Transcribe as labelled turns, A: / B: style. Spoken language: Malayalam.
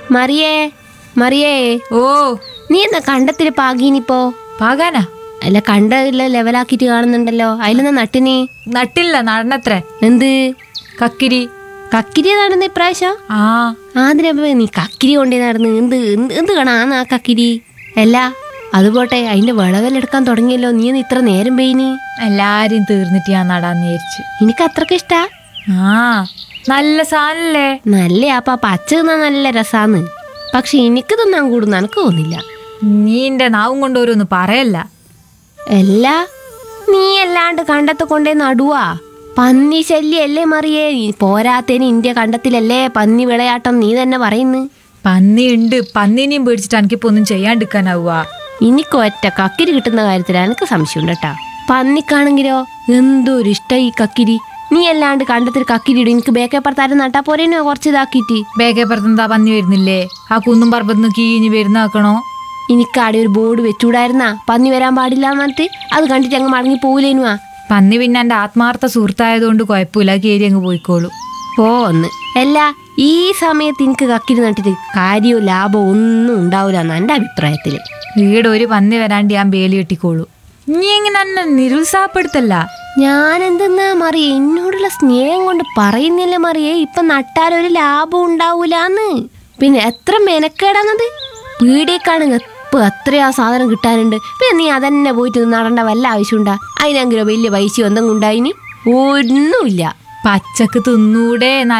A: മറിയേ മറിയേ
B: ഓ
A: നീ എന്നാ കണ്ടത്തില് പാകീനിപ്പോ
B: പാകാനാ
A: അല്ല കണ്ടല്ല ലെവലാക്കിട്ട് കാണുന്നുണ്ടല്ലോ അതിലെന്നാ നട്ടിനി
B: നട്ടില്ല നടണത്രേ
A: എന്ത്
B: കക്കിരി
A: കക്കിരി നടന്ന ഇപ്രാവശ്യം
B: ആ
A: ആദ്യം നീ കക്കിരി കൊണ്ടേ നടന്ന് എന്ത് എന്ത് എന്ത് കാണാന്ന് ആ കക്കിരി അല്ല അത് പോട്ടെ അതിന്റെ വിളവെല്ലെടുക്കാൻ തുടങ്ങിയല്ലോ നീ ഒന്ന് ഇത്ര നേരം പെയ്നി
B: എല്ലാരും തീർന്നിട്ട് ഞാൻ നടാന്ന് വിചാരിച്ചു
A: എനിക്ക് അത്രക്ക് ഇഷ്ടാ
B: ആ നല്ല സാധനല്ലേ
A: നല്ല അപ്പൊ പച്ച തിന്നാൻ നല്ല രസാന്ന് പക്ഷെ എനിക്ക് തിന്നാൻ കൂടുന്ന എനിക്ക് തോന്നില്ല
B: നീ എന്റെ നാവും കൊണ്ട് ഓരോന്ന് പറയല്ല
A: അല്ല നീ അല്ലാണ്ട് കണ്ടത്ത് കൊണ്ടേ നടുവാ പന്നി ശല്യല്ലേ മറിയേ ഈ പോരാത്തേന് ഇന്ത്യ കണ്ടത്തിലല്ലേ പന്നി വിളയാട്ടം നീ തന്നെ പറയുന്നു
B: പന്നി ഉണ്ട് പന്നിനെയും പേടിച്ചിട്ട് എനിക്കിപ്പോ ഒന്നും ചെയ്യാണ്ടിരിക്കാനാവുക
A: എനിക്ക് ഒറ്റ കക്കിരി കിട്ടുന്ന കാര്യത്തിൽ എനിക്ക് സംശയമുണ്ട് കേട്ടാ പന്നിക്കാണെങ്കിലോ എന്തൊരു ഇഷ്ടം ഈ കക്കിരി നീ അല്ലാണ്ട് കണ്ടത്തിൽ കക്കിരി ഇടും എനിക്ക് ബേക്കേപ്പുറത്താരും നട്ടാ പോരേനോ കുറച്ച് ഇതാക്കിയിട്ട്
B: ബേക്കേപ്പുറത്തെന്താ പന്നി വരുന്നില്ലേ ആ കുന്നും പറമ്പത്തുനിന്ന് കീഞ്ഞ് വരുന്നാക്കണോ
A: എനിക്ക് ആടെ ഒരു ബോർഡ് വെച്ചുകൂടായിരുന്നാ പന്നി വരാൻ പാടില്ല എന്ന് പറഞ്ഞിട്ട് അത് കണ്ടിട്ട് അങ്ങ് മടങ്ങി പോവില്ലേനുവാ
B: പന്നി പിന്നെ എന്റെ ആത്മാർത്ഥ സുഹൃത്തായതുകൊണ്ട് കുഴപ്പമില്ല കയറി അങ്ങ് പോയിക്കോളൂ
A: ഓ ഒന്ന് അല്ല ഈ സമയത്ത് എനിക്ക് കക്കിരി നട്ടിട്ട് കാര്യവും ലാഭവും ഒന്നും ഉണ്ടാവില്ല എന്നാ എൻ്റെ അഭിപ്രായത്തിൽ
B: വീട് ഒരു പന്നി വരാണ്ട് ഞാൻ ബേലി കെട്ടിക്കോളൂ നീ ഇങ്ങനെ എന്നെ നിരുത്സാഹപ്പെടുത്തല്ല
A: ഞാൻ എന്തെന്നാ മറിയേ എന്നോടുള്ള സ്നേഹം കൊണ്ട് പറയുന്നില്ല മറിയേ ഇപ്പൊ നട്ടാലൊരു ലാഭം ഉണ്ടാവൂലാന്ന് പിന്നെ എത്ര മെനക്കേടാന്നത് പീടിയേക്കാണ് ഇപ്പൊ എത്രയാ സാധനം കിട്ടാനുണ്ട് പിന്നെ നീ അതന്നെ പോയിട്ട് നടണ്ട വല്ല ആവശ്യമുണ്ടാ അതിനെങ്കിലോ വലിയ പൈസ എന്തെങ്കിലും ഉണ്ടായിന് ഒന്നുമില്ല
B: പച്ചക്ക് തിന്നൂടെ